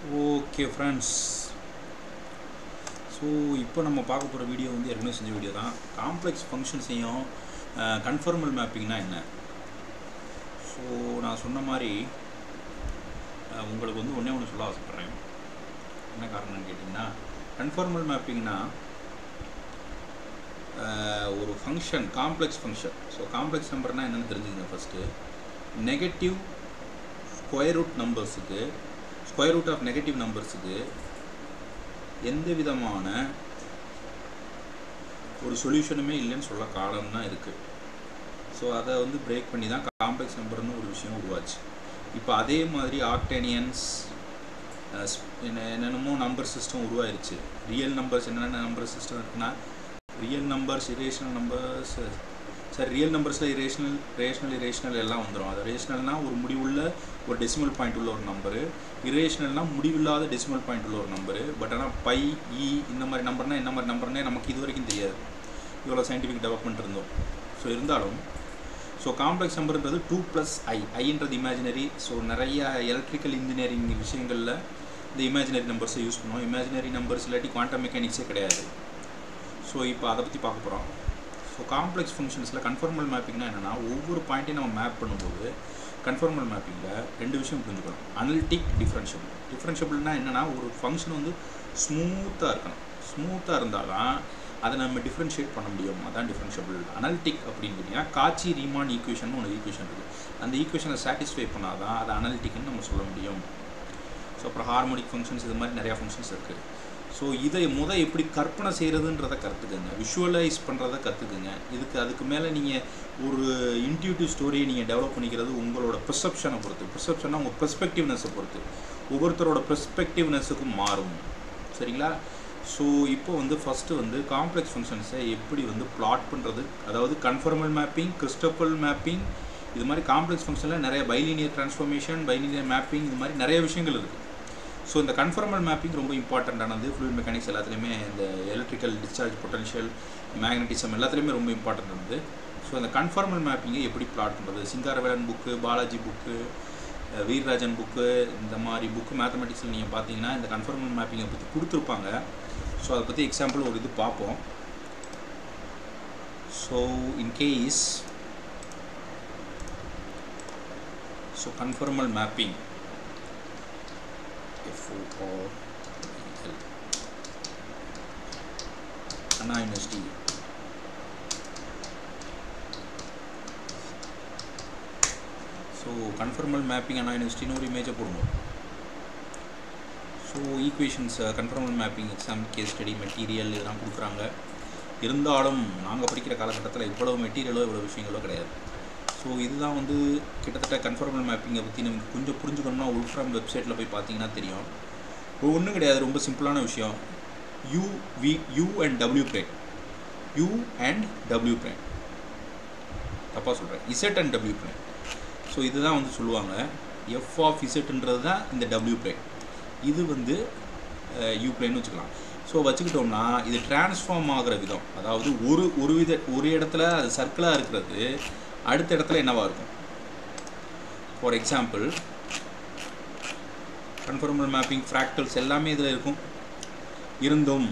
okay friends so இப்போ நம்ம பார்க்க போகிற வீடியோ வந்து ஏற்கனவே செஞ்ச வீடியோ தான் காம்ப்ளெக்ஸ் ஃபங்க்ஷன்ஸையும் கன்ஃபர்மல் மேப்பிங்னா என்ன ஸோ நான் சொன்ன மாதிரி அஹ், உங்களுக்கு வந்து ஒன்றே ஒன்று சொல்ல ஆசைப்பட்றேன் என்ன காரணம்னு கேட்டிங்கன்னா கன்ஃபர்மல் மேப்பிங்னா ஒரு function complex function so complex நம்பர்னால் என்னென்னு தெரிஞ்சுக்கங்க ஃபஸ்ட்டு நெகட்டிவ் ஸ்கொயர் ரூட் நம்பர்ஸுக்கு ஸ்கொயர் ரூட் ஆஃப் நெகட்டிவ் நம்பர்ஸுக்கு எந்த விதமான ஒரு சொல்யூஷனுமே இல்லைன்னு சொல்ல காலம் தான் இருக்குது ஸோ அதை வந்து பிரேக் பண்ணி தான் காம்ப்ளெக்ஸ் நம்பர்னு ஒரு விஷயம் உருவாச்சு இப்போ அதே மாதிரி ஆக்டேனியன்ஸ் என்ன என்னென்னமோ நம்பர் சிஸ்டம் உருவாயிருச்சு ரியல் நம்பர்ஸ் என்னென்ன நம்பர் சிஸ்டம் இருக்குன்னா real numbers irrational numbers sir real நம்பர்ஸில் இரேஷனல் ரேஷனல் இரேஷனல் எல்லாம் வந்துடும் அது ரேஷனல்னால் ஒரு முடிவுள்ள ஒரு டெசிமல் பாயிண்ட் உள்ள ஒரு நம்பரு இரேஷனல்னால் முடிவில்லாத டெசிமல் பாயிண்ட் உள்ள ஒரு நம்பரு பட் ஆனால் பை இ இந்த மாதிரி நம்பர்னால் என்ன மாதிரி நம்பர்னே நமக்கு இது வரைக்கும் தெரியாது இவ்வளோ சயின்டிஃபிக் டெவலப்மெண்ட் இருந்தோம் ஸோ இருந்தாலும் ஸோ காம்ப்ளெக்ஸ் நம்பர்ன்றது டூ ப்ளஸ் ஐ ஐன்றது இமேஜினரி ஸோ நிறைய எலக்ட்ரிக்கல் இன்ஜினியரிங் விஷயங்களில் இந்த இமேஜினரி நம்பர்ஸை யூஸ் பண்ணுவோம் இமேஜினரி நம்பர்ஸ் இல்லாட்டி குவாண்டம் மெக்கானிக்ஸே கிடையாது ஸோ இப்போ அதை பற்றி பார்க்க போகிறோம் ஸோ காம்ப்ளெக்ஸ் ஃபங்க்ஷன்ஸில் கன்ஃபர்மல் மேப்பிங்னா என்னென்னா ஒவ்வொரு பாயிண்ட்டையும் நம்ம மேப் பண்ணும்போது கன்ஃபர்மல் மேப்பிங்கில் ரெண்டு விஷயம் புரிஞ்சுக்கணும் அனலிட்டிக் டிஃப்ரென்ஷியபிள் டிஃப்ரென்ஷியபிள்னா என்னென்னா ஒரு ஃபங்க்ஷன் வந்து ஸ்மூத்தாக இருக்கணும் ஸ்மூத்தாக இருந்தால் தான் அதை நம்ம டிஃப்ரென்ஷியேட் பண்ண முடியும் அதான் டிஃப்ரென்ஷியபிள் அனலிட்டிக் அப்படின்னு கேட்டிங்கன்னா காட்சி ரீமான் ஈக்குவேஷன் ஒரு ஈக்குவேஷன் இருக்குது அந்த ஈக்குவேஷனை சாட்டிஸ்ஃபை பண்ணால் தான் அது அனலிட்டிக்னு நம்ம சொல்ல முடியும் ஸோ அப்புறம் ஹார்மோனிக் ஃபங்க்ஷன்ஸ் இது மாதிரி நிறையா ஃபங்க்ஷன்ஸ் இருக்குது ஸோ இதை முத எப்படி கற்பனை செய்கிறதுன்றத கற்றுக்குங்க விஷுவலைஸ் பண்ணுறத கற்றுக்குங்க இதுக்கு அதுக்கு மேலே நீங்கள் ஒரு இன்ட்யூட்டிவ் ஸ்டோரியை நீங்கள் டெவலப் பண்ணிக்கிறது உங்களோட பெர்செப்ஷனை பொறுத்து பெர்செப்ஷன்னா உங்கள் பெர்ஸ்பெக்டிவ்னஸை பொறுத்து ஒவ்வொருத்தரோட பெர்ஸ்பெக்டிவ்னஸுக்கும் மாறும் சரிங்களா ஸோ இப்போ வந்து ஃபஸ்ட்டு வந்து காம்ப்ளெக்ஸ் ஃபங்க்ஷன்ஸை எப்படி வந்து பிளாட் பண்ணுறது அதாவது கன்ஃபர்மல் மேப்பிங் கிறிஸ்டபல் மேப்பிங் இது மாதிரி காம்ப்ளெக்ஸ் ஃபங்க்ஷனில் நிறைய பைலீனியர் ட்ரான்ஸ்ஃபர்மேஷன் பைலீனியர் மேப்பிங் இது மாதிரி நிறைய விஷயங்கள் இருக்குது ஸோ இந்த கன்ஃபர்மல் மேப்பிங் ரொம்ப இம்பார்ட்டண்ட்டானது ஃப்ளூயிட் மெக்கானிக்ஸ் எல்லாத்துலேயுமே இந்த எலக்ட்ரிக்கல் டிஸ்சார்ஜ் பொட்டன்ஷியல் மேக்னட்டிசம் எல்லாத்துலேயுமே ரொம்ப இம்பார்ட்டன்ட் இருந்தது ஸோ அந்த கன்ஃபர்மல் மேப்பிங்கை எப்படி பிளாட் பண்ணுறது Singaravelan book Balaji book Veerarajan book இந்த மாதிரி புக்கு மேத்தமெட்டிக்ஸில் நீங்கள் பார்த்தீங்கன்னா இந்த கன்ஃபர்மல் மேப்பிங்கை பற்றி கொடுத்துருப்பாங்க ஸோ அதை பற்றி எக்ஸாம்பிள் ஒரு இது பார்ப்போம் so in case so conformal mapping FOR Anna university so conformal mapping Anna யூனிவர்சிட்டின்னு ஒரு இமேஜை போடுவோம் so equations conformal mapping exam case study material இதெல்லாம் கொடுக்குறாங்க இருந்தாலும் நாங்கள் படிக்கிற காலகட்டத்தில் இவ்வளவு மெட்டீரியலோ இவ்வளோ விஷயங்களோ கிடையாது ஸோ இதுதான் வந்து கிட்டத்தட்ட கன்ஃபர்மல் மேப்பிங்கை பற்றி நமக்கு கொஞ்சம் புரிஞ்சுக்கணும்னா உள்ஃப்ரம் வெப்சைட்டில் போய் பார்த்தீங்கன்னா தெரியும் ஒன்றும் கிடையாது ரொம்ப சிம்பிளான விஷயம் U V U and W plane U and W plane தப்பாக சொல்கிறேன் Z and W plane so இதுதான் வந்து சொல்லுவாங்க எஃப் ஆஃப் இசட்ன்றது தான் இந்த டபிள்யூ பிளேன் இது வந்து யூ பிளேன்னு வச்சுக்கலாம் ஸோ வச்சுக்கிட்டோம்னா இது டிரான்ஸ்ஃபார்ம் ஆகிற விதம் அதாவது ஒரு ஒரு வித ஒரு இடத்துல அது சர்க்கிளாக இருக்கிறது அடுத்த இடத்துல என்னவா இருக்கும் for example conformal mapping fractals எல்லாமே இதில் இருக்கும் இருந்தும்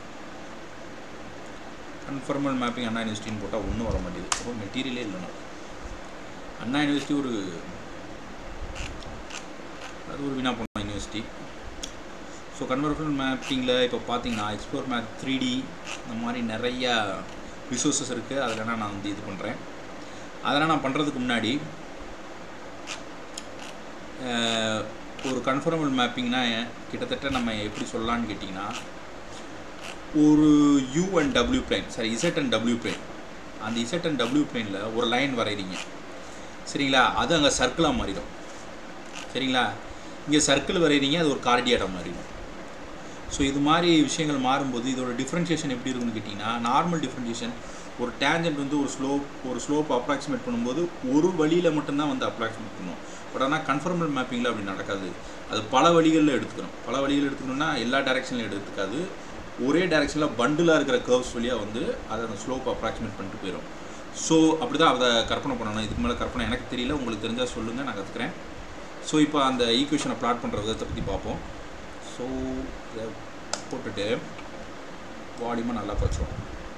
கன்ஃபர்மல் மேப்பிங் அண்ணா யூனிவர்சிட்டின்னு போட்டால் ஒன்றும் வர மாட்டேங்குது அப்போ மெட்டீரியலே இல்லைனா அண்ணா யூனிவர்சிட்டி ஒரு அது ஒரு வீணா போன யூனிவர்சிட்டி ஸோ கன்வர்ஃபல் மேப்பிங்கில் இப்போ பார்த்தீங்கன்னா எக்ஸ்ப்ளோர் மேப் த்ரீ டி இந்த மாதிரி நிறையா ரிசோர்ஸஸ் இருக்குது அதில் நான் வந்து இது பண்ணுறேன் அதெல்லாம் நான் பண்ணுறதுக்கு முன்னாடி ஒரு கன்ஃபர்மல் மேப்பிங்னா கிட்டத்தட்ட நம்ம எப்படி சொல்லலான்னு கேட்டிங்கன்னா ஒரு U and W plane sorry Z and W plane அந்த இசட் அண்ட் டபிள்யூ பிளேனில் ஒரு லைன் வரைகிறீங்க சரிங்களா அது அங்கே சர்க்கிளாக மாறிடும் சரிங்களா இங்கே சர்க்கிள் வரைகிறீங்க அது ஒரு கார்டியாடம் மாறிடும் ஸோ இது மாதிரி விஷயங்கள் மாறும்போது இதோட டிஃப்ரென்ஷியேஷன் எப்படி இருக்குன்னு கேட்டிங்கன்னா நார்மல் டிஃப்ரென்ஷியேஷன் ஒரு டேஞ்சன்ட் வந்து ஒரு ஸ்லோப் ஒரு ஸ்லோப் அப்ராக்சிமேட் பண்ணும்போது ஒரு வழியில் மட்டும்தான் வந்து அப்ராக்சிமேட் பண்ணும் பட் ஆனால் கன்ஃபர்மல் மேப்பிங்கில் அப்படி நடக்காது அது பல வழிகளில் எடுத்துக்கணும் பல வழிகள் எடுத்துக்கணும்னா எல்லா டேரெக்ஷன்லையும் எடுத்துக்காது ஒரே டேரெக்ஷனில் பண்டிலாக இருக்கிற கர்வ்ஸ் வழியாக வந்து அதை அந்த ஸ்லோப் அப்ராக்சிமேட் பண்ணிட்டு போயிடும் ஸோ அப்படி தான் அதை கற்பனை பண்ணணும் இதுக்கு மேலே கற்பனை எனக்கு தெரியல உங்களுக்கு தெரிஞ்சால் சொல்லுங்கள் நான் கற்றுக்கிறேன் ஸோ இப்போ அந்த ஈக்குவேஷனை ப்ளாட் பண்ணுற விதத்தை பற்றி பார்ப்போம் ஸோ இதை போட்டுட்டு வால்யூமை நல்லா குறைச்சிடும்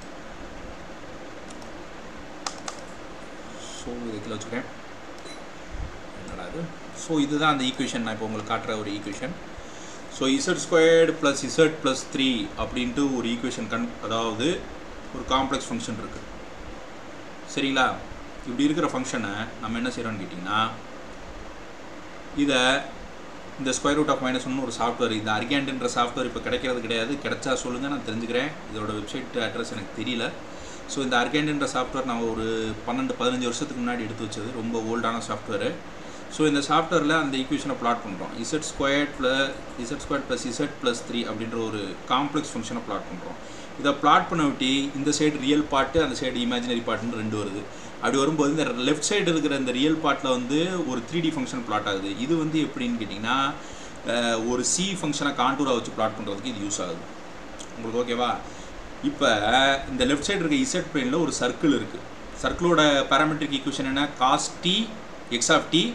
ஸோ இதை கீழே வச்சுக்கிறேன் என்னடா இது ஸோ இதுதான் அந்த ஈக்குவேஷன் நான் இப்போ உங்களுக்கு காட்டுற ஒரு equation so z squared plus z plus three அப்படின்ட்டு ஒரு ஈக்குவேஷன் கண் அதாவது ஒரு காம்ப்ளெக்ஸ் ஃபங்க்ஷன் இருக்குது சரிங்களா இப்படி இருக்கிற ஃபங்க்ஷனை நம்ம என்ன செய்கிறோம்னு கேட்டிங்கன்னா இதை இந்த ஸ்கொயர் ரூட் ஆஃப் மைனஸ் ஒன்று ஒரு சாஃப்ட்வேர் இந்த அர்கேண்டுன்ற சாஃப்ட்வேர் இப்போ கிடைக்கிறது கிடையாது கிடைச்சா சொல்லுங்கள் நான் தெரிஞ்சுக்கிறேன் இதோட வெப்சைட் அட்ரஸ் எனக்கு தெரியல ஸோ இந்த அர்கேண்டுன்ற சாஃப்ட்வேர் நான் ஒரு பன்னெண்டு பதினஞ்சு வருஷத்துக்கு முன்னாடி எடுத்து வச்சது ரொம்ப ஓல்டான சாஃப்ட்வேரு ஸோ இந்த சாஃப்ட்வேரில் அந்த ஈக்குவேஷனை பிளாட் பண்ணுறோம் z square plus z square plus z plus three அப்படின்ற ஒரு காம்ப்ளெக்ஸ் ஃபங்க்ஷனை பிளாட் பண்ணுறோம் இதை பிளாட் பண்ண விட்டி இந்த சைடு ரியல் பார்ட்டு அந்த சைடு இமேஜினரி பார்ட்டுன்னு ரெண்டு வருது அப்படி வரும்போது இந்த லெஃப்ட் சைடு இருக்கிற இந்த ரியல் பார்ட்டில் வந்து ஒரு த்ரீ டி ஃபங்க்ஷன் பிளாட் ஆகுது இது வந்து எப்படின்னு கேட்டிங்கன்னா ஒரு சி ஃபங்க்ஷனை காண்டூராக வச்சு பிளாட் பண்ணுறதுக்கு இது யூஸ் ஆகுது உங்களுக்கு ஓகேவா இப்போ இந்த லெஃப்ட் சைடு இருக்க இசட் பிளேனில் ஒரு சர்க்கிள் இருக்குது சர்க்கிளோட பேராமெட்ரிக் ஈக்குவேஷன் என்ன cos t x of t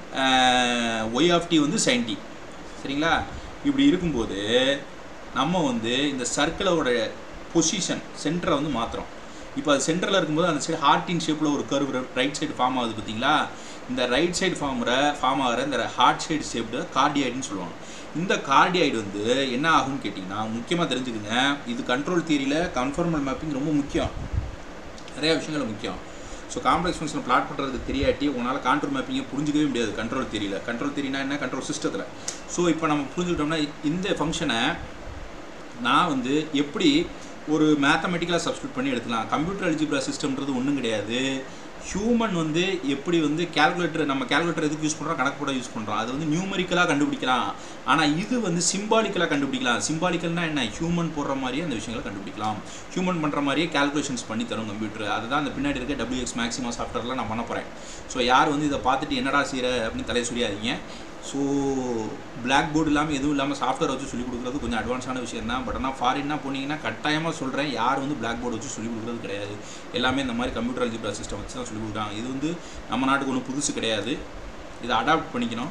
y of t வந்து சைன் டி சரிங்களா இப்படி இருக்கும்போது நம்ம வந்து இந்த சர்க்கிளோட பொசிஷன் சென்டரை வந்து மாற்றுறோம் இப்போ அது சென்டரில் இருக்கும்போது அந்த சைடு ஹார்ட்டின் ஷேப்பில் ஒரு கர்வ் ரைட் சைடு ஃபார்ம் ஆகுது பார்த்தீங்களா இந்த ரைட் சைடு ஃபார்முற ஃபார்ம் ஆகிற இந்த ஹார்ட் சைடு ஷேப்டு கார்டியாய்டுன்னு சொல்லுவாங்க இந்த கார்டியாய்டு வந்து என்ன ஆகும்னு கேட்டிங்கன்னா முக்கியமாக தெரிஞ்சுக்குங்க இது கண்ட்ரோல் தியரியில் கன்ஃபார்மல் மேப்பிங் ரொம்ப முக்கியம் நிறையா விஷயங்கள் முக்கியம் ஸோ காம்ப்ளெக்ஸ் ஃபங்க்ஷன் பிளாட் பண்ணுறதுக்கு தெரியாட்டி உங்களால் கான்ட்ரோல் மேப்பிங்கை புரிஞ்சிக்கவே முடியாது கண்ட்ரோல் தெரியல கண்ட்ரோல் தெரியினா என்ன கண்ட்ரோல் சிஸ்டத்தில் ஸோ இப்போ நம்ம புரிஞ்சுக்கிட்டோம்னா இந்த ஃபங்க்ஷனை நான் வந்து எப்படி ஒரு மேத்தமெட்டிக்கலாக சப்ஸ்டியூட் பண்ணி எடுத்துக்கலாம் கம்ப்யூட்டர் அல்ஜிப்ரா சிஸ்டம்ன்றது ஒன்றும் கிடையாது ஹியூமன் வந்து எப்படி வந்து கேல்குலேட்டர் நம்ம கேல்குலேட்டர் எதுக்கு யூஸ் பண்ணுறோம் கணக்கு போட யூஸ் பண்ணுறோம் அது வந்து நியூமரிக்கலாக கண்டுபிடிக்கலாம் ஆனால் இது வந்து சிம்பாலிக்கலாக கண்டுபிடிக்கலாம் சிம்பாலிக்கல்னா என்ன ஹியூமன் போடுற மாதிரியே அந்த விஷயங்களை கண்டுபிடிக்கலாம் ஹியூமன் பண்ணுற மாதிரியே கேல்குலேஷன்ஸ் பண்ணி தரும் கம்ப்யூட்டர் அதுதான் அந்த பின்னாடி இருக்க டபிள்யூஎக்ஸ் மேக்ஸிமா சாஃப்ட்வேர்லாம் நான் பண்ண போகிறேன் ஸோ யார் வந்து இதை பார்த்துட்டு என்னடா செய்கிற அப்படின்னு தலையை சொல்லியாதீங்க ஸோ பிளாக் போர்டு இல்லாமல் எதுவும் இல்லாமல் சாஃப்ட்வேர் வச்சு சொல்லிக் கொடுக்குறது கொஞ்சம் அட்வான்ஸான விஷயம் தான் பட் ஆனால் ஃபாரின்னா போனீங்கன்னா கட்டாயமாக சொல்கிறேன் யார் வந்து பிளாக் போர்டு வச்சு சொல்லிக் கொடுக்குறது கிடையாது எல்லாமே இந்த மாதிரி கம்ப்யூட்டர் அல்ஜிப்ரா சிஸ்டம் வச்சு தான் சொல்லிக் கொடுக்குறாங்க இது வந்து நம்ம நாட்டுக்கு ஒன்றும் புதுசு கிடையாது இதை அடாப்ட் பண்ணிக்கணும்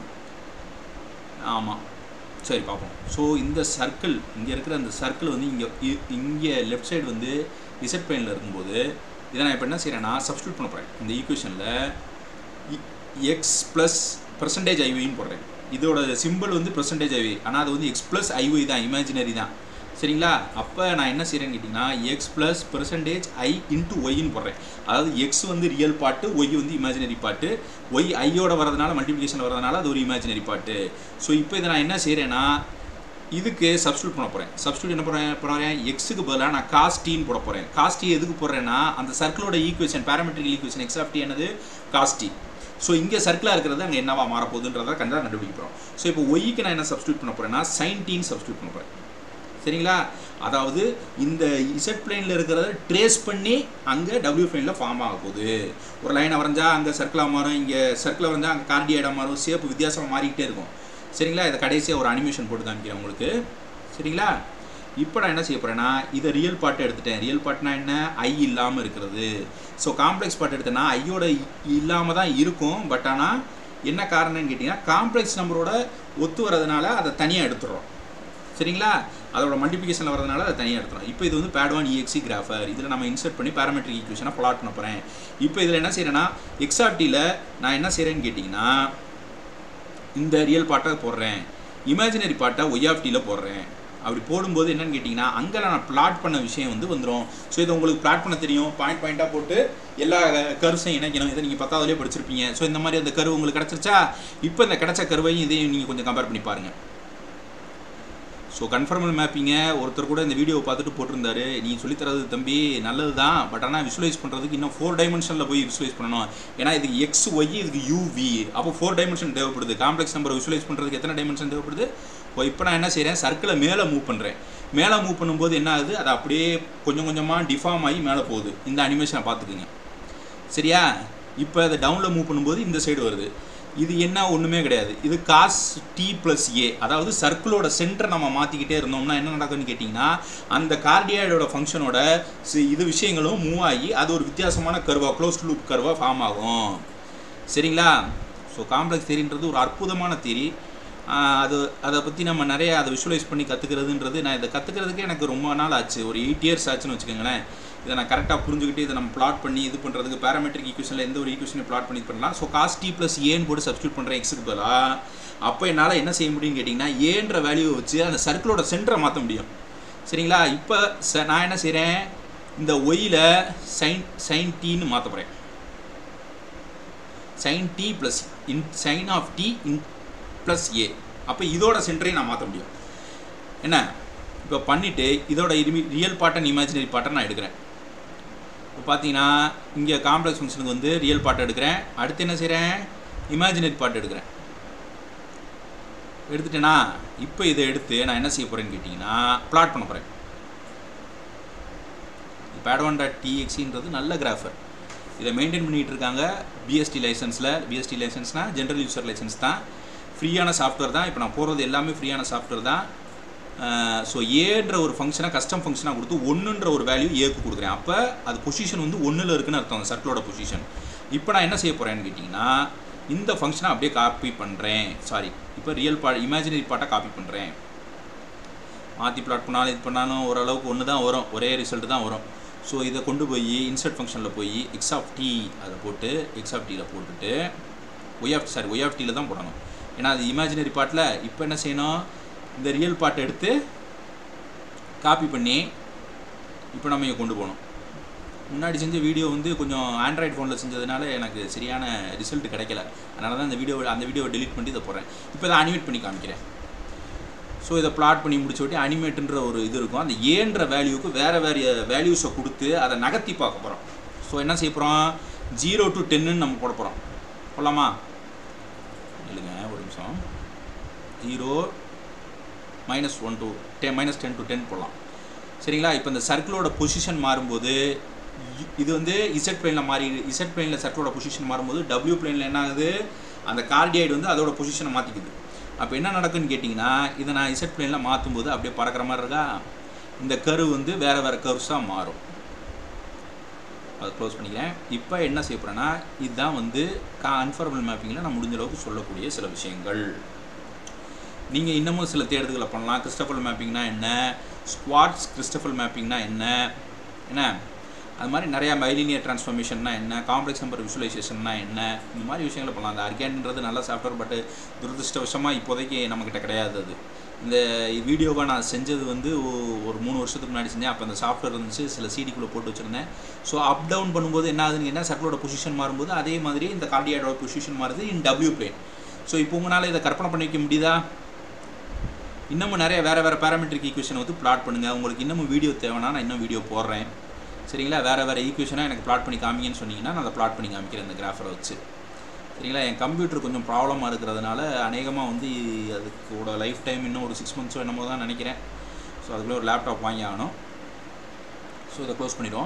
ஆமாம் சரி பார்ப்போம் ஸோ இந்த சர்க்கிள் இங்கே இருக்கிற அந்த சர்க்கிள் வந்து இங்கே இங்கே லெஃப்ட் சைடு வந்து இசட் பெயினில் இருக்கும்போது இதை நான் இப்போ என்ன செய்கிறேன்னா சப்ஸ்டியூட் பண்ண போகிறேன் இந்த ஈக்குவேஷனில் எக்ஸ் ப்ளஸ் பர்சன்டேஜ் ஐவின்னு போடுறேன் இதோட சிம்பிள் வந்து பர்சன்டேஜ் ஐவி ஆனால் அது வந்து எக்ஸ் ப்ளஸ் ஐவி தான் இமேஜினரி தான் சரிங்களா அப்போ நான் என்ன செய்கிறேன்னு கேட்டிங்கன்னா x plus percentage i into ஒய்ன்னு போடுறேன் அதாவது எக்ஸ் வந்து ரியல் பாட்டு ஒய் வந்து இமேஜினரி பாட்டு ஒய் ஐயோட வரதுனால மல்டிப்ளிகேஷன் வரதுனால அது ஒரு இமேஜினரி பாட்டு ஸோ இப்போ இதை நான் என்ன செய்கிறேன்னா இதுக்கு சப்ஸ்டியூட் பண்ண போகிறேன் சப்ஸ்டியூட் என்ன போகிறேன் போகிறேன் எக்ஸுக்கு பதிலாக நான் காஸ்டின்னு போட போகிறேன் காஸ்டி எதுக்கு போடுறேன்னா அந்த சர்க்கிளோட equation parametric equation x of t என்னது காஸ்டி ஸோ இங்கே சர்க்கிளாக இருக்கிறது அங்கே என்னவா மாறப்போகுதுன்றதை கண்டா கண்டுபிடிக்க போகிறோம் ஸோ இப்போ ஒய்க்கு நான் என்ன சப்ஸ்டியூட் பண்ண போகிறேன்னா சைன் டீன் சப்ஸ்டியூட் பண்ண போகிறேன் சரிங்களா அதாவது இந்த இசட் பிளேனில் இருக்கிறத ட்ரேஸ் பண்ணி அங்கே டபிள்யூ பிளேனில் ஃபார்ம் ஆக போகுது ஒரு லைனை வரைஞ்சா அங்கே சர்க்கிளாக மாறும் இங்கே சர்க்கிளாக வரைஞ்சா அங்கே கார்டியாய்டாக மாறும் ஷேப் வித்தியாசமாக மாறிக்கிட்டே இருக்கும் சரிங்களா இதை கடைசியாக ஒரு அனிமேஷன் போட்டு காமிக்கிறேன் உங்களுக்கு சரிங்களா இப்போ நான் என்ன செய்ய போகிறேன்னா இதை ரியல் பார்ட் எடுத்துட்டேன் ரியல் பார்ட்னா என்ன ஐ இல்லாமல் இருக்கிறது ஸோ காம்ப்ளெக்ஸ் பார்ட் எடுத்தேன்னா ஐயோட இல்லாமல் தான் இருக்கும் பட் ஆனால் என்ன காரணம்னு கேட்டிங்கன்னா காம்ப்ளெக்ஸ் நம்பரோட ஒத்து வரதுனால அதை தனியாக எடுத்துடுறோம் சரிங்களா அதோட மல்டிபிகேஷனில் வரதுனால அதை தனியாக எடுத்துரும் இப்போ இது வந்து பேட் ஒன் இஎக்ஸி கிராஃபர் இதில் நம்ம இன்சர்ட் பண்ணி பேராமெட்ரிக் ஈக்குவேஷனை பிளாட் பண்ண போகிறேன் இப்போ இதில் என்ன செய்கிறேன்னா எக்ஸாப்டியில் நான் என்ன செய்கிறேன்னு கேட்டிங்கன்னா இந்த ரியல் பார்ட்டை போடுறேன் இமேஜினரி பார்ட்டை ஒய் ஆஃப் டியில் போடுறேன் அப்படி போடும்போது என்னன்னு கேட்டிங்கன்னா அங்கே நான் பிளாட் பண்ண விஷயம் வந்து வந்துடும் ஸோ இதை உங்களுக்கு பிளாட் பண்ண தெரியும் பாயிண்ட் பாயிண்ட்டாக போட்டு எல்லா கருசையும் இணைக்கணும் இதை நீங்கள் பத்தாவதுலேயே படிச்சிருப்பீங்க ஸோ இந்த மாதிரி அந்த கரு உங்களுக்கு கிடச்சிருச்சா இப்போ இந்த கிடச்ச கருவையும் இதையும் நீங்கள் கொஞ்சம் கம்பேர் பண்ணி பாருங்கள் ஸோ கன்ஃபர்மல் மேப்பிங்கை ஒருத்தர் கூட இந்த வீடியோவை பார்த்துட்டு போட்டிருந்தாரு நீ சொல்லித்தரது தம்பி நல்லது தான் பட் ஆனால் விசுவலைஸ் பண்ணுறதுக்கு இன்னும் ஃபோர் டைமென்ஷனில் போய் விசுவலைஸ் பண்ணணும் ஏன்னா இதுக்கு எக்ஸ் ஒய் இதுக்கு யூவி அப்போ ஃபோர் டைமென்ஷன் தேவைப்படுது காம்ப்ளெக்ஸ் நம்பரை விசுவலைஸ் பண்ணுறதுக்கு எத்தனை டைமென்ஷன் தேவைப்படுது இப்போ இப்போ நான் என்ன செய்கிறேன் சர்க்கிளை மேலே மூவ் பண்ணுறேன் மேலே மூவ் பண்ணும்போது என்ன ஆகுது அது அப்படியே கொஞ்சம் கொஞ்சமாக டிஃபார்ம் ஆகி மேலே போகுது இந்த அனிமேஷனை பார்த்துக்குங்க சரியா இப்போ அதை டவுனில் மூவ் பண்ணும்போது இந்த சைடு வருது இது என்ன ஒன்றுமே கிடையாது இது காஸ் டி ப்ளஸ் ஏ அதாவது சர்க்கிளோட சென்டர் நம்ம மாற்றிக்கிட்டே இருந்தோம்னா என்ன நடக்கும்னு கேட்டிங்கன்னா அந்த கார்டியாய்டோட ஃபங்க்ஷனோட இது விஷயங்களும் மூவ் ஆகி அது ஒரு வித்தியாசமான கருவாக க்ளோஸ் லூப் கருவாக ஃபார்ம் ஆகும் சரிங்களா ஸோ காம்ப்ளெக்ஸ் தேரின்றது ஒரு அற்புதமான தேரி அது அதை பற்றி நம்ம நிறைய அதை விஷுவலைஸ் பண்ணி கற்றுக்கிறதுன்றது நான் இதை கற்றுக்கிறதுக்கு எனக்கு ரொம்ப நாள் ஆச்சு ஒரு எயிட் இயர்ஸ் ஆச்சுன்னு வச்சுக்கோங்களேன் இதை நான் கரெக்டாக புரிஞ்சுக்கிட்டு இதை நம்ம பிளாட் பண்ணி இது பண்ணுறதுக்கு பேராமெட்ரிக் ஈக்குவேஷனில் எந்த ஒரு ஈக்குவேஷனையும் பிளாட் பண்ணி பண்ணலாம் ஸோ காஸ் டி ப்ளஸ் ஏன்னு போட்டு சப்ஸ்டியூட் பண்ணுறேன் எக்ஸுக்கு பதிலாக அப்போ என்னால் என்ன செய்ய முடியும்னு கேட்டிங்கன்னா ஏன்ற வேல்யூவை வச்சு அந்த சர்க்கிளோட சென்டரை மாற்ற முடியும் சரிங்களா இப்போ ச நான் என்ன செய்கிறேன் இந்த ஒயில் சைன் சைன் டீன்னு மாற்ற போகிறேன் sine t plus in sine of t in plus a அப்போ இதோட சென்டரையும் நான் மாற்ற முடியும் என்ன இப்போ பண்ணிவிட்டு இதோட ரியல் பார்ட் அண்ட் இமேஜினரி பார்ட்டை நான் எடுக்கிறேன் இப்போ பார்த்தீங்கன்னா இங்கே காம்ப்ளெக்ஸ் ஃபங்க்ஷனுக்கு வந்து ரியல் பார்ட் எடுக்கிறேன் அடுத்து என்ன செய்கிறேன் இமேஜினரி பார்ட் எடுக்கிறேன் எடுத்துட்டேனா இப்போ இதை எடுத்து நான் என்ன செய்ய போகிறேன்னு கேட்டிங்கன்னா பிளாட் பண்ண போகிறேன் பேடவான் டாட் டிஎக்ஸின்றது நல்ல கிராஃபர் இதை மெயின்டைன் பண்ணிகிட்டு இருக்காங்க பிஎஸ்டி லைசன்ஸில் பிஎஸ்டி லைசன்ஸ்னால் ஜென்ரல் யூசர் லைசன்ஸ் தான் ஃப்ரீயான சாஃப்ட்வேர் தான் இப்போ நான் போகிறது எல்லாமே ஃப்ரீயான சாஃப்ட்வேர் தான் ஸோ ஏன்ற ஒரு ஃபங்க்ஷனை கஸ்டம் ஃபங்க்ஷனாக கொடுத்து ஒன்றுன்ற ஒரு வேல்யூ ஏக்கு கொடுக்குறேன் அப்போ அது பொசிஷன் வந்து ஒன்றில் இருக்குன்னு அர்த்தம் அந்த சர்க்கிளோட பொசிஷன் இப்போ நான் என்ன செய்ய போகிறேன்னு கேட்டிங்கன்னா இந்த ஃபங்க்ஷனை அப்படியே காப்பி பண்ணுறேன் சாரி இப்போ ரியல் பார்ட் இமேஜினரி பார்ட்டை காப்பி பண்ணுறேன் மாற்றி பிளாட் பண்ணாலும் இது பண்ணாலும் ஓரளவுக்கு ஒன்று தான் வரும் ஒரே ரிசல்ட் தான் வரும் ஸோ இதை கொண்டு போய் இன்சர்ட் ஃபங்க்ஷனில் போய் எக்ஸ் ஆஃப் டி அதை போட்டு எக்ஸ் ஆஃப் டியில் போட்டுட்டு y of sorry y of டியில் தான் போடணும் ஏன்னா அது இமேஜினரி பார்ட்டில் இப்போ என்ன செய்யணும் இந்த ரியல் பார்ட்டை எடுத்து காப்பி பண்ணி இப்போ நம்ம இங்கே கொண்டு போகணும் முன்னாடி செஞ்ச வீடியோ வந்து கொஞ்சம் ஆண்ட்ராய்டு ஃபோனில் செஞ்சதுனால எனக்கு சரியான ரிசல்ட் கிடைக்கல அதனால தான் அந்த வீடியோ அந்த வீடியோவை டெலிட் பண்ணி இதை போடுறேன் இப்போ இதை அனிமேட் பண்ணி காமிக்கிறேன் ஸோ இதை பிளாட் பண்ணி முடிச்ச விட்டு அனிமேட்டுன்ற ஒரு இது இருக்கும் அந்த ஏன்ற வேல்யூக்கு வேறு வேறு வேல்யூஸை கொடுத்து அதை நகர்த்தி பார்க்க போகிறோம் ஸோ என்ன செய்ய போகிறோம் ஜீரோ டு டென்னு நம்ம போட போகிறோம் போடலாமா இல்லைங்க ஒரு நிமிஷம் zero minus one to ten minus ten to ten போடலாம் சரிங்களா இப்போ இந்த சர்க்கிளோட பொசிஷன் மாறும்போது இது வந்து இசட் பிளேனில் மாறி இசட் பிளேனில் சர்க்கிளோட பொசிஷன் மாறும்போது டபிள்யூ பிளேனில் என்ன ஆகுது அந்த கார்டியாய்டு வந்து அதோட பொசிஷனை மாற்றிக்குது அப்போ என்ன நடக்குன்னு கேட்டிங்கன்னா இதை நான் இசட் பிளேனில் மாற்றும்போது அப்படியே பறக்கிற மாதிரி இருக்கா இந்த கரு வந்து வேறு வேறு கர்வ்ஸாக மாறும் அதை க்ளோஸ் பண்ணிக்கிறேன் இப்போ என்ன செய்ய போகிறேன்னா இதுதான் வந்து கன்ஃபர்மல் மேப்பிங்கில் நான் முடிஞ்ச அளவுக்கு சொல்லக்கூடிய சில விஷயங்கள் நீங்கள் இன்னமும் சில தேடுதல்களை பண்ணலாம் கிறிஸ்டபல் மேப்பிங்னா என்ன ஸ்குவாட்ஸ் கிறிஸ்டபல் மேப்பிங்னா என்ன என்ன அது மாதிரி நிறையா பைலினியர் ட்ரான்ஸ்ஃபர்மேஷன்னா என்ன காம்ப்ளெக்ஸ் நம்பர் விஷுவலைசேஷன்னா என்ன இந்த மாதிரி விஷயங்களை பண்ணலாம் அந்த அர்கேன்ன்றது நல்ல சாஃப்ட்வேர் பட் துரதிருஷ்டவசமாக இப்போதைக்கு நம்மக்கிட்ட கிடையாது அது இந்த வீடியோவை நான் செஞ்சது வந்து ஒரு மூணு வருஷத்துக்கு முன்னாடி செஞ்சேன் அப்போ அந்த சாஃப்ட்வேர் இருந்துச்சு சில சிடிக்குள்ளே போட்டு வச்சுருந்தேன் ஸோ அப் டவுன் பண்ணும்போது என்ன ஆகுதுன்னு என்ன சர்க்கிளோட பொசிஷன் மாறும்போது அதே மாதிரி இந்த கார்டியாடோட பொசிஷன் மாறுது இன் டபிள்யூ பிளேன் ஸோ இப்போ உங்களால் இதை கற்பனை பண்ணிக்க முடியுதா இன்னமும் நிறைய வேறு வேறு பேராமெட்ரிக் ஈக்குவேஷன் வந்து பிளாட் பண்ணுங்கள் உங்களுக்கு இன்னமும் வீடியோ தேவைன்னா நான் இன்னும் வீடியோ போடுறேன் சரிங்களா வேறு வேறு ஈக்குவேஷனாக எனக்கு பிளாட் பண்ணி காமிங்கன்னு சொன்னீங்கன்னா நான் அதை பிளாட் பண்ணி காமிக்கிறேன் இந்த கிராஃபரை வச்சு சரிங்களா என் கம்ப்யூட்டர் கொஞ்சம் ப்ராப்ளமாக இருக்கிறதுனால அநேகமாக வந்து அதுக்கோட லைஃப் டைம் இன்னும் ஒரு சிக்ஸ் மந்த்ஸோ என்னமோ தான் நினைக்கிறேன் ஸோ அதுக்குள்ளே ஒரு லேப்டாப் வாங்கி ஆகணும் ஸோ இதை க்ளோஸ் பண்ணிவிடுவோம்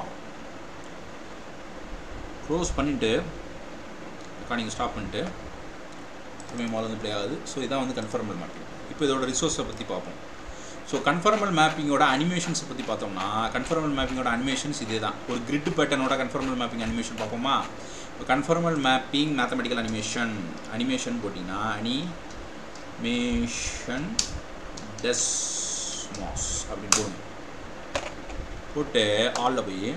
க்ளோஸ் பண்ணிவிட்டு ரெக்கார்டிங் ஸ்டாப் பண்ணிட்டு திரும்பி முதல்ல வந்து ப்ளே ஆகுது ஸோ இதான் வந்து கன்ஃபர்மல் மேப்பிங் இப்போ இதோட ரிசோர்ஸை பற்றி பார்ப்போம் ஸோ கன்ஃபர்மல் மேப்பிங்கோட அனிமேஷன்ஸை பற்றி பார்த்தோம்னா கன்ஃபர்மல் மேப்பிங்கோட அனிமேஷன்ஸ் இதே தான் ஒரு கிரிட் பேட்டர்னோட கன்ஃபர்மல் மேப்பிங் அனிமேஷன் பார்ப்போமா இப்போ conformal mapping mathematical animation animation போட்டிங்கன்னா அனிமேஷன் டெஸ்மாஸ் அப்படின்னு போடுங்க போட்டு ஆலில் போய்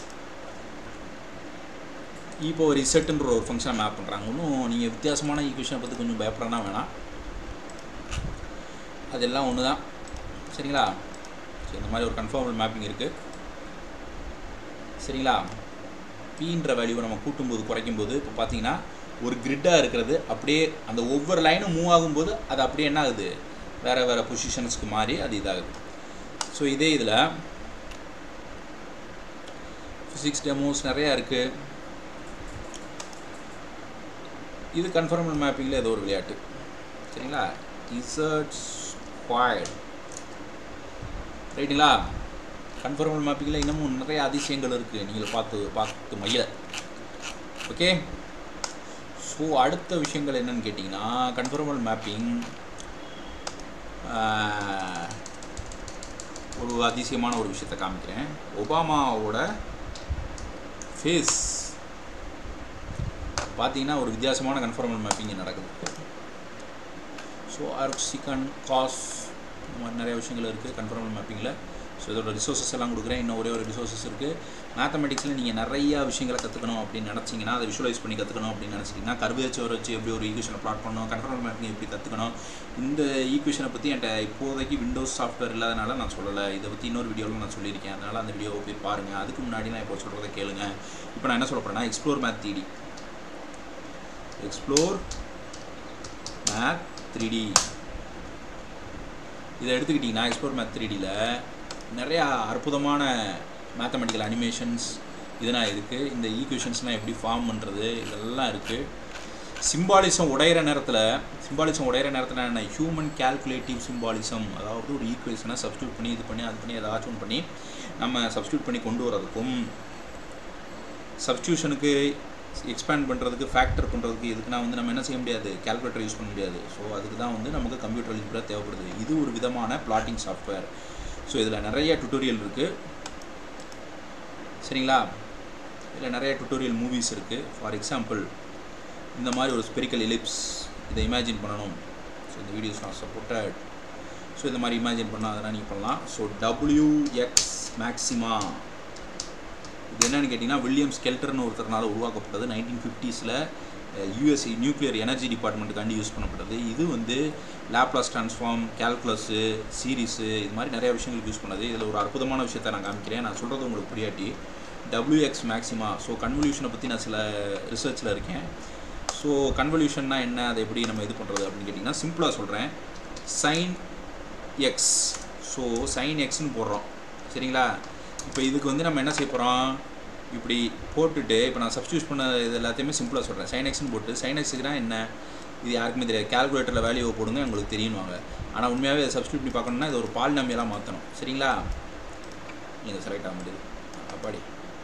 இப்போ ஒரு ரிசெட்டுன்ற ஒரு ஃபங்க்ஷனை மேப் பண்ணுறாங்க ஒன்றும் நீங்கள் வித்தியாசமான ஈக்குவேஷனை பற்றி கொஞ்சம் பயப்படனா வேணாம் அதெல்லாம் ஒன்று தான் சரிங்களா சரி இந்த மாதிரி ஒரு கன்ஃபார்மல் மேப்பிங் இருக்குது சரிங்களா பீன்ற வேல்யூவை நம்ம கூட்டும்போது குறைக்கும்போது இப்போ பார்த்தீங்கன்னா ஒரு கிரிட்டாக இருக்கிறது அப்படியே அந்த ஒவ்வொரு லைனும் மூவ் ஆகும்போது அது அப்படியே என்ன ஆகுது வேறு வேறு பொசிஷன்ஸ்க்கு மாறி அது இதாகுது ஸோ இதே இதில் ஃபிசிக்ஸ் டெமோஸ் நிறையா இருக்குது இது கன்ஃபர்மல் மேப்பிங்கில் ஏதோ ஒரு விளையாட்டு சரிங்களா இசர்ட் ஸ்கொயர்ட் ரைட்டுங்களா கன்ஃபர்மல் மேப்பிங்கில் இன்னமும் நிறைய அதிசயங்கள் இருக்குது நீங்கள் பார்த்து பார்த்து மயில ஓகே ஸோ அடுத்த விஷயங்கள் என்னன்னு கேட்டிங்கன்னா கன்ஃபர்மல் மேப்பிங் ஒரு அதிசயமான ஒரு விஷயத்தை காமிக்கிறேன் ஒபாமாவோட ஃபேஸ் பார்த்தீங்கன்னா ஒரு வித்தியாசமான கன்ஃபர்மல் மேப்பிங் நடக்குது ஸோ ஆர்க் சிக்கன் காஸ் இந்த மாதிரி நிறைய விஷயங்கள் இருக்குது கன்ஃபர்மல் மேப்பிங்கில் ஸோ இதோட ரிசோர்ஸஸ் எல்லாம் கொடுக்குறேன் இன்னும் ஒரே ஒரு ரிசோர்ஸஸ் இருக்குது மேத்தமெட்டிக்ஸில் நீங்கள் நிறையா விஷயங்களை கற்றுக்கணும் அப்படின்னு நினச்சிங்கன்னா அதை விஷுவலைஸ் பண்ணி கற்றுக்கணும் அப்படின்னு நினச்சிட்டிங்கன்னா கர்வேச்சர் வச்சு எப்படி ஒரு ஈக்குவேஷனை ப்ளாட் பண்ணணும் கன்ஃபர்மல் மேப்பிங் எப்படி கற்றுக்கணும் இந்த ஈக்குவேஷனை பற்றி என்கிட்ட இப்போதைக்கு விண்டோஸ் சாஃப்ட்வேர் இல்லாதனால நான் சொல்லலை இதை பற்றி இன்னொரு வீடியோவில் நான் சொல்லியிருக்கேன் அதனால் அந்த வீடியோவை போய் பாருங்கள் அதுக்கு முன்னாடி நான் இப்போ சொல்கிறத கேளுங்க இப்போ நான் என்ன சொல்ல போகிறேன்னா explore math three explore math three d இதை எடுத்துக்கிட்டிங்கன்னா எக்ஸ்ப்ளோர் மேத் த்ரீ டியில் நிறையா அற்புதமான மேத்தமெட்டிக்கல் அனிமேஷன்ஸ் இதெல்லாம் இருக்குது இந்த ஈக்குவேஷன்ஸ்லாம் எப்படி ஃபார்ம் பண்ணுறது இதெல்லாம் இருக்குது சிம்பாலிசம் உடையிற நேரத்தில் சிம்பாலிசம் உடையிற நேரத்தில் என்ன ஹியூமன் கேல்குலேட்டிவ் சிம்பாலிசம் அதாவது ஒரு ஈக்குவேஷனை சப்ஸ்டியூட் பண்ணி இது பண்ணி அது பண்ணி ஏதாச்சும் பண்ணி நம்ம சப்ஸ்டியூட் பண்ணி கொண்டு வரதுக்கும் சப்ஸ்டியூஷனுக்கு எக்ஸ்பேண்ட் பண்ணுறதுக்கு ஃபேக்டர் பண்ணுறதுக்கு இதுக்குனா வந்து நம்ம என்ன செய்ய முடியாது கேல்குலேட்டர் யூஸ் பண்ண முடியாது ஸோ அதுக்கு தான் வந்து நமக்கு கம்ப்யூட்டர் லிப்ராக தேவைப்படுது இது ஒரு விதமான பிளாட்டிங் சாஃப்ட்வேர் ஸோ இதில் நிறைய டுட்டோரியல் இருக்குது சரிங்களா இதில் நிறைய டுட்டோரியல் மூவிஸ் இருக்குது ஃபார் எக்ஸாம்பிள் இந்த மாதிரி ஒரு ஸ்பெரிக்கல் எலிப்ஸ் இதை இமேஜின் பண்ணணும் ஸோ இந்த வீடியோஸ் நான் சப்போர்ட்டட் ஸோ இந்த மாதிரி இமேஜின் பண்ணால் அதெல்லாம் நீங்கள் பண்ணலாம் ஸோ டபிள்யூ எக்ஸ் மேக்ஸிமா இது என்னென்னு கேட்டிங்கன்னா வில்லியம் ஸ்கெல்டர்னு ஒருத்தர்னால உருவாக்கப்பட்டது நைன்டீன் ஃபிஃப்டிஸில் யூஎஸ்சி நியூக்ளியர் எனர்ஜி டிபார்ட்மெண்ட்டுக்காண்டி யூஸ் பண்ணப்பட்டது இது வந்து லேப்லாஸ் ட்ரான்ஸ்ஃபார்ம் கேல்குலஸு சீரீஸு இது மாதிரி நிறைய விஷயங்களுக்கு யூஸ் பண்ணது இதில் ஒரு அற்புதமான விஷயத்தை நான் காமிக்கிறேன் நான் சொல்கிறது உங்களுக்கு புரியாட்டி டபிள்யூஎக்ஸ் மேக்ஸிமா ஸோ கன்வல்யூஷனை பற்றி நான் சில ரிசர்ச்சில் இருக்கேன் ஸோ கன்வல்யூஷன்னா என்ன அதை எப்படி நம்ம இது பண்ணுறது அப்படின்னு கேட்டிங்கன்னா சிம்பிளாக சொல்கிறேன் சைன் எக்ஸ் ஸோ சைன் எக்ஸ்னு போடுறோம் சரிங்களா இப்போ இதுக்கு வந்து நம்ம என்ன செய்ய போகிறோம் இப்படி போட்டுட்டு இப்போ நான் சப்ஸ்டியூஸ் பண்ண இது எல்லாத்தையுமே சிம்பிளாக சொல்கிறேன் சைன் எக்ஸ்னு போட்டு சைன் எக்ஸுக்குனா என்ன இது யாருக்குமே தெரியாது கேல்குலேட்டரில் வேல்யூவை போடுங்க உங்களுக்கு தெரியுவாங்க ஆனால் உண்மையாகவே அதை சப்ஸ்டியூட் பண்ணி பார்க்கணுன்னா இது ஒரு பால் நம்பியெல்லாம் மாற்றணும் சரிங்களா நீங்கள் செலக்ட் ஆக முடியுது அப்பாடி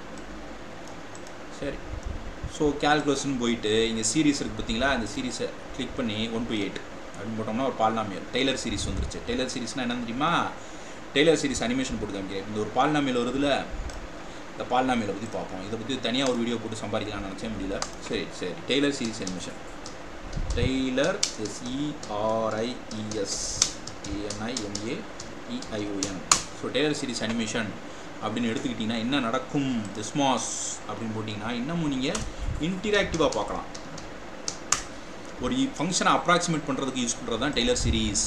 சரி ஸோ கேல்குலேஷன் போயிட்டு இங்கே சீரீஸ் இருக்குது பார்த்தீங்களா இந்த சீரீஸை கிளிக் பண்ணி ஒன் டு எயிட் அப்படின்னு போட்டோம்னா ஒரு பால்நாமியல் டெய்லர் சீரிஸ் வந்துருச்சு டெய்லர் சீரிஸ்னால் என்ன தெரியுமா டெய்லர் சீரிஸ் அனிமேஷன் போட்டு காமிக்கிறேன் இந்த ஒரு பால்நாமியல் வருதுல இந்த பால்நாமியலை பற்றி பார்ப்போம் இதை பற்றி தனியாக ஒரு வீடியோ போட்டு சம்பாதிக்கலாம்னு நினச்சே முடியல சரி சரி Taylor series animation Taylor S E R I E S T N I M A E I O N so Taylor series animation அப்படின்னு எடுத்துக்கிட்டிங்கன்னா என்ன நடக்கும் டிஸ்மாஸ் அப்படின்னு போட்டிங்கன்னா இன்னமும் நீங்கள் இன்டிராக்டிவாக பார்க்கலாம் ஒரு ஃபங்க்ஷனை அப்ராக்சிமேட் பண்ணுறதுக்கு யூஸ் பண்ணுறது தான் டெய்லர் சீரீஸ்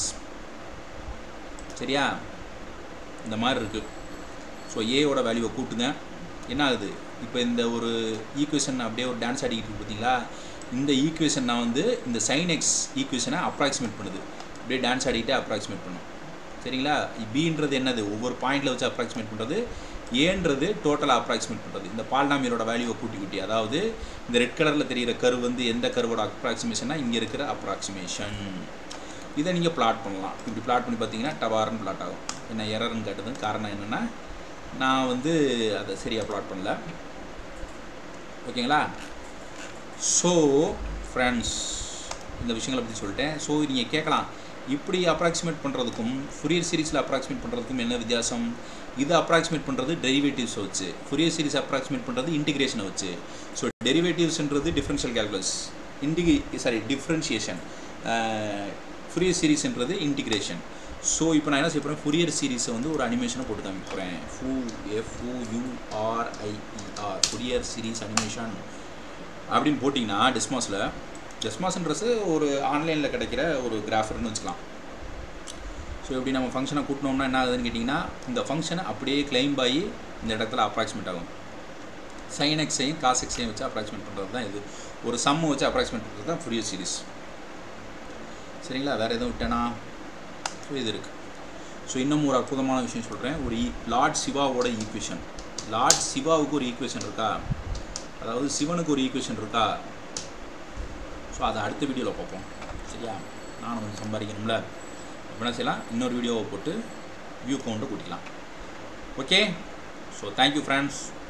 சரியா இந்த மாதிரி இருக்குது ஸோ ஏயோட வேல்யூவை கூட்டுங்க என்ன ஆகுது இப்போ இந்த ஒரு ஈக்குவேஷன் அப்படியே ஒரு டான்ஸ் ஆடிக்கிட்டு இருக்கு பார்த்தீங்களா இந்த ஈக்குவேஷன் நான் வந்து இந்த சைன் எக்ஸ் ஈக்குவேஷனை அப்ராக்சிமேட் பண்ணுது அப்படியே டான்ஸ் ஆடிக்கிட்டே அப்ராக்சிமேட் பண்ணும் சரிங்களா பின்றது என்னது ஒவ்வொரு பாயிண்டில் வச்சு அப்ராக்சிமேட் பண்ணுறது ஏன்றது டோட்டலாக அப்ராக்சிமேட் பண்ணுறது இந்த பால்நாமியலோட வேல்யூவை கூட்டி கூட்டி அதாவது இந்த ரெட் கலரில் தெரிகிற கர்வ் வந்து எந்த கர்வோட அப்ராக்சிமேஷன்னா இங்கே இருக்கிற அப்ராக்சிமேஷன் இதை நீங்கள் பிளாட் பண்ணலாம் இப்படி பிளாட் பண்ணி பார்த்தீங்கன்னா டவார்னு பிளாட் ஆகும் என்ன எரர்னு கேட்டது காரணம் என்னென்னா நான் வந்து அதை சரியாக பிளாட் பண்ணல ஓகேங்களா ஸோ ஃப்ரெண்ட்ஸ் இந்த விஷயங்களை பற்றி சொல்லிட்டேன் ஸோ நீங்கள் கேட்கலாம் இப்படி அப்ராக்சிமேட் பண்ணுறதுக்கும் ஃபுரியர் சீரிஸில் அப்ராக்சிமேட் பண்ணுறதுக்கும் என்ன வித்தியாசம் இது அப்ராக்சிமேட் பண்ணுறது டெரிவேட்டிவ்ஸ் வச்சு ஃபுரியர் சீரிஸ் அப்ராக்சிமேட் பண்ணுறது இன்டிகிரேஷனை வச்சு ஸோ டெரிவேட்டிவ்ஸ்ன்றது டிஃப்ரென்ஷியல் கேல்குலஸ் இன்டிகி சாரி டிஃப்ரென்ஷியேஷன் ஃபுரியர் சீரிஸ்ன்றது இன்டிகிரேஷன் ஸோ இப்போ நான் என்ன செய்ய போகிறேன் ஃபுரியர் சீரிஸை வந்து ஒரு அனிமேஷனை போட்டு காமிக்கிறேன் ஃபூ F U U R I E R Fourier series animation அப்படின்னு போட்டிங்கன்னா டிஸ்மாஸில் டெஸ்மாஸ்ன்றது ஒரு ஆன்லைனில் கிடைக்கிற ஒரு கிராஃபர்னு வச்சுக்கலாம் ஸோ இப்படி நம்ம ஃபங்க்ஷனை கூட்டினோம்னா என்ன ஆகுதுன்னு கேட்டிங்கன்னா இந்த ஃபங்க்ஷனை அப்படியே கிளைம் ஆகி இந்த இடத்துல அப்ராக்சிமேட் ஆகும் சைன் எக்ஸையும் காஸ் எக்ஸையும் வச்சு அப்ராக்சிமேட் பண்ணுறது தான் இது ஒரு சம்மை வச்சு அப்ராக்சிமேட் பண்ணுறது தான் ஃபுரியர் சீரிஸ் சரிங்களா வேறு எதுவும் விட்டேனா ஸோ இது இருக்குது ஸோ இன்னும் ஒரு அற்புதமான விஷயம் சொல்கிறேன் ஒரு லார்ட் சிவாவோட ஈக்குவேஷன் லார்ட் சிவாவுக்கு ஒரு ஈக்குவேஷன் இருக்கா அதாவது சிவனுக்கு ஒரு ஈக்குவேஷன் இருக்கா ஸோ அதை அடுத்த வீடியோவில் பார்ப்போம் சரியா நானும் கொஞ்சம் சம்பாதிக்கணும்ல இப்போ என்ன செய்யலாம் இன்னொரு வீடியோவை போட்டு வியூ கவுண்ட்டை கூட்டிக்கலாம் ஓகே ஸோ தேங்க்யூ ஃப்ரெண்ட்ஸ்